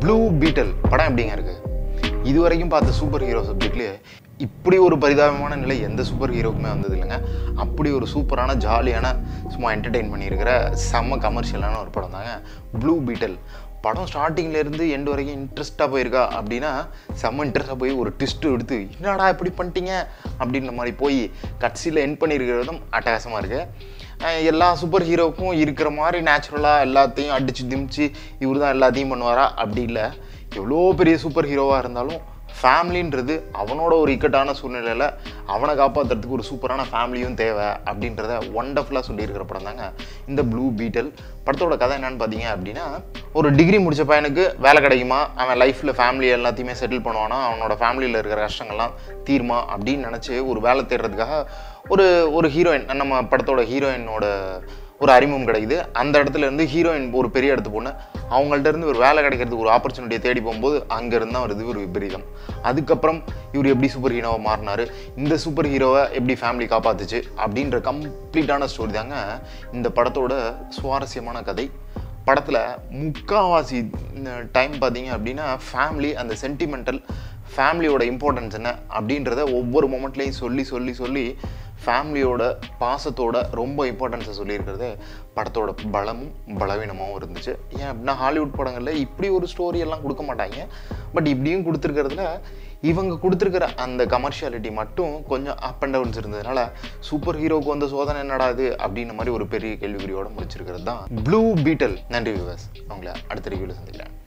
blue beetle படம் எப்படிங்க இருக்கு இது வரைக்கும் பார்த்த சூப்பர் ஹீரோ சப்ஜெக்ட்லேயே இப்படி ஒரு பரிதாபமான நிலை எந்த சூப்பர் ஹீரோக்குமே வந்தது இல்லைங்க அப்படி ஒரு சூப்பரான ஜாலியான சும்மா என்டர்டெயின் பண்ணியிருக்கிற செம்ம கமர்ஷியலான ஒரு படம் தாங்க ப்ளூ பீட்டல் படம் ஸ்டார்டிங்ல இருந்து எண்டு வரைக்கும் இன்ட்ரெஸ்ட்டாக போயிருக்கா அப்படின்னா செம்ம இன்ட்ரெஸ்ட்டாக போய் ஒரு ட்விஸ்ட்டு எடுத்து என்னடா இப்படி பண்ணிட்டீங்க அப்படின்ற மாதிரி போய் கட்சியில் என் பண்ணியிருக்கிற விதம் அட்டகாசமாக இருக்குது எல்லா சூப்பர் ஹீரோவுக்கும் இருக்கிற மாதிரி நேச்சுரலாக எல்லாத்தையும் அடிச்சு திமிச்சு இவர் தான் எல்லாத்தையும் பண்ணுவாரா அப்படி இல்லை எவ்வளோ பெரிய சூப்பர் ஹீரோவாக இருந்தாலும் ஃபேமிலின்றது அவனோட ஒரு இக்கட்டான சூழ்நிலையில் அவனை காப்பாற்றுறதுக்கு ஒரு சூப்பரான ஃபேமிலியும் தேவை அப்படின்றத ஒண்டர்ஃபுல்லாக சொல்லியிருக்கிற படம் தாங்க இந்த ப்ளூ பீட்டல் படத்தோட கதை என்னன்னு பார்த்தீங்க அப்படின்னா ஒரு டிகிரி முடிச்ச பையனுக்கு வேலை கிடைக்குமா அவன் லைஃப்பில் ஃபேமிலி எல்லாத்தையுமே செட்டில் பண்ணுவானா அவனோட ஃபேமிலியில் இருக்கிற கஷ்டங்கள்லாம் தீருமா அப்படின்னு நினச்சி ஒரு வேலை தேடுறதுக்காக ஒரு ஒரு ஹீரோயின் நம்ம படத்தோட ஹீரோயினோட ஒரு அறிமுகம் கிடைக்குது அந்த இடத்துல இருந்து ஹீரோயின் ஒரு பெரிய இடத்து பொண்ணு அவங்கள்ட்ட இருந்து ஒரு வேலை கிடைக்கிறதுக்கு ஒரு ஆப்பர்ச்சுனிட்டியை தேடி போகும்போது அங்கேருந்து தான் வருது ஒரு விபரீதம் அதுக்கப்புறம் இவர் எப்படி சூப்பர் ஹீரோவாக மாறினாரு இந்த சூப்பர் ஹீரோவை எப்படி ஃபேமிலி காப்பாத்துச்சு அப்படின்ற கம்ப்ளீட்டான ஸ்டோரி தாங்க இந்த படத்தோட சுவாரஸ்யமான கதை படத்தில் முக்கால்வாசி டைம் பார்த்தீங்க அப்படின்னா ஃபேமிலி அந்த சென்டிமெண்டல் ஃபேமிலியோட இம்பார்ட்டன்ஸ் என்ன அப்படின்றத ஒவ்வொரு மொமெண்ட்லேயும் சொல்லி சொல்லி சொல்லி ஃபேமிலியோட பாசத்தோட ரொம்ப இம்பார்ட்டன்ஸை சொல்லியிருக்கிறது படத்தோட பலமும் பலவீனமாகவும் இருந்துச்சு ஏன் அப்படின்னா ஹாலிவுட் படங்களில் இப்படி ஒரு ஸ்டோரி எல்லாம் கொடுக்க மாட்டாங்க பட் இப்படியும் கொடுத்துருக்கிறதுல இவங்க கொடுத்துருக்கிற அந்த கமர்ஷியாலிட்டி மட்டும் கொஞ்சம் அப் அண்ட் டவுன்ஸ் இருந்ததுனால சூப்பர் ஹீரோக்கு வந்த சோதனை என்னடா இது அப்படின்ற மாதிரி ஒரு பெரிய கேள்விக்குறியோட முடிச்சிருக்கிறது தான் ப்ளூ பீட்டல் நன்றி விவாஸ் அவங்கள அடுத்த ரிவ்யூவில் சந்திக்கிறேன்